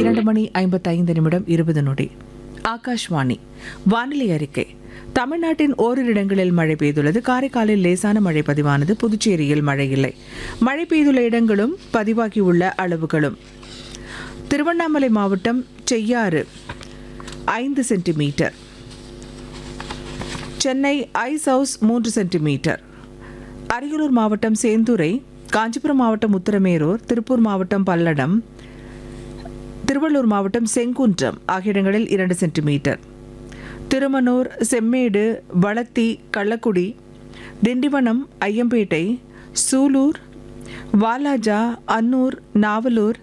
இரண்டு மணி ஐம்பத்தைந்து நிமிடம் இருபது நொடி ஆகாஷ்வாணி வானிலை அறிக்கை தமிழ்நாட்டின் ஓரிரு இடங்களில் மழை பெய்துள்ளது காரைக்காலில் லேசான மழை பதிவானது புதுச்சேரியில் மழை இல்லை மழை பெய்துள்ள இடங்களும் பதிவாகியுள்ள அளவுகளும் திருவண்ணாமலை மாவட்டம் செய்யாறு ஐந்து சென்டிமீட்டர் சென்னை ஐஸ் ஹவுஸ் மூன்று சென்டிமீட்டர் அரியலூர் மாவட்டம் சேந்துரை காஞ்சிபுரம் மாவட்டம் உத்தரமேரூர் திருப்பூர் மாவட்டம் பல்லடம் திருவள்ளூர் மாவட்டம் செங்குன்றம் ஆகிய இடங்களில் இரண்டு சென்டிமீட்டர் திருமனூர் செம்மேடு வளத்தி கள்ளக்குடி திண்டிவனம் ஐயம்பேட்டை சூலூர் வாலாஜா அன்னூர் நாவலூர்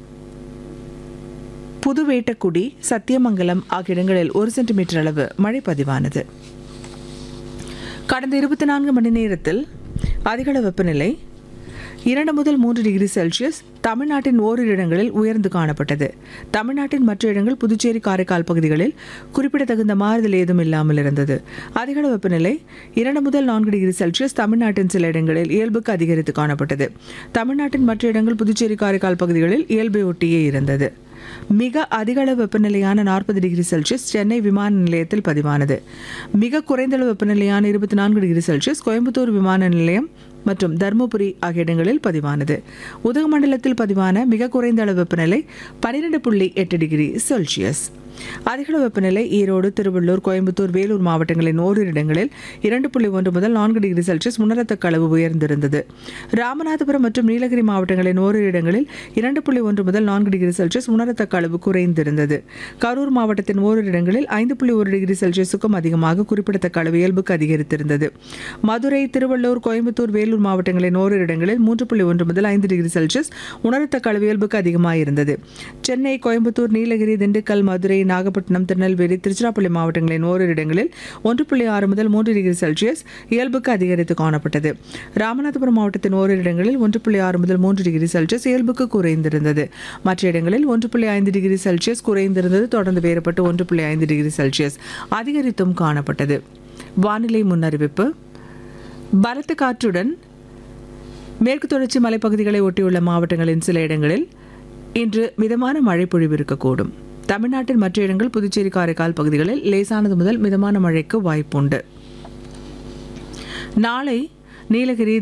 புதுவேட்டக்குடி சத்தியமங்கலம் ஆகிய இடங்களில் ஒரு சென்டிமீட்டர் அளவு மழை பதிவானது கடந்த இருபத்தி நான்கு மணி நேரத்தில் அதிகள வெப்பநிலை இரண்டு முதல் மூன்று டிகிரி செல்சியஸ் தமிழ்நாட்டின் ஓரிரு இடங்களில் உயர்ந்து காணப்பட்டது தமிழ்நாட்டின் மற்ற இடங்கள் புதுச்சேரி காரைக்கால் பகுதிகளில் குறிப்பிடத்தகுந்த மாறுதல் ஏதும் இல்லாமல் இருந்தது அதிகள வெப்பநிலை இரண்டு முதல் நான்கு டிகிரி செல்சியஸ் தமிழ்நாட்டின் சில இடங்களில் இயல்புக்கு அதிகரித்து காணப்பட்டது தமிழ்நாட்டின் மற்ற இடங்கள் புதுச்சேரி காரைக்கால் பகுதிகளில் இயல்பை ஒட்டியே இருந்தது மிக அதிகளவு வெப்பநிலையான நாற்பது டிகிரி செல்சியஸ் சென்னை விமான நிலையத்தில் பதிவானது மிக குறைந்த அளவு வெப்பநிலையான இருபத்தி நான்கு டிகிரி செல்சியஸ் கோயம்புத்தூர் விமான நிலையம் மற்றும் தருமபுரி ஆகிய இடங்களில் பதிவானது உதகமண்டலத்தில் பதிவான மிக குறைந்த அளவு வெப்பநிலை பன்னிரெண்டு புள்ளி எட்டு டிகிரி செல்சியஸ் அதிகளவு வெப்பநிலை ஈரோடு திருவள்ளூர் கோயம்புத்தூர் வேலூர் மாவட்டங்களின் ஓரிரு இடங்களில் இரண்டு புள்ளி ஒன்று முதல் நான்கு டிகிரி செல்சியஸ் உணரத்தக்க அளவு உயர்ந்திருந்தது ராமநாதபுரம் மற்றும் நீலகிரி மாவட்டங்களின் ஓரிரு இடங்களில் இரண்டு புள்ளி ஒன்று முதல் நான்கு டிகிரி செல்சியஸ் உணரத்தக்க அளவு குறைந்திருந்தது கரூர் மாவட்டத்தின் ஓரிரு இடங்களில் ஐந்து புள்ளி ஒரு டிகிரி செல்சியஸுக்கும் அதிகமாக குறிப்பிடத்தக்க அளவு இயல்புக்கு அதிகரித்திருந்தது மதுரை திருவள்ளூர் கோயம்புத்தூர் வேலூர் மாவட்டங்களின் ஓரிரு இடங்களில் மூன்று புள்ளி ஒன்று முதல் ஐந்து டிகிரி செல்சியஸ் உணரத்தக்க அளவு இயல்புக்கு அதிகமாக இருந்தது சென்னை கோயம்புத்தூர் நீலகிரி திண்டுக்கல் மதுரை நாகப்பட்டினம் திருநெல்வேலி திருச்சிராப்பள்ளி மாவட்டங்களின் ஓரிரு இடங்களில் ஒன்று புள்ளி ஆறு முதல் மூன்று டிகிரி செல்சியஸ் இயல்புக்கு அதிகரித்து காணப்பட்டது ராமநாதபுரம் மாவட்டத்தின் ஓரிரு இடங்களில் ஒன்று புள்ளி ஆறு முதல் மூன்று டிகிரி செல்சியஸ் இயல்புக்கு குறைந்திருந்தது மற்ற இடங்களில் ஒன்று புள்ளி ஐந்து டிகிரி செல்சியஸ் குறைந்திருந்தது தொடர்ந்து வேறுபட்டு ஒன்று புள்ளி ஐந்து டிகிரி செல்சியஸ் அதிகரித்தும் காணப்பட்டது வானிலை முன்னறிவிப்பு பலத்த காற்றுடன் மேற்கு தொடர்ச்சி மலைப்பகுதிகளை ஒட்டியுள்ள மாவட்டங்களின் சில இடங்களில் இன்று மிதமான மழை பொழிவு இருக்கக்கூடும் தமிழ்நாட்டின் மற்ற இடங்கள் புதுச்சேரி காரைக்கால் பகுதிகளில் லேசானது முதல் மிதமான மழைக்கு வாய்ப்புண்டு நாளை நீலகிரி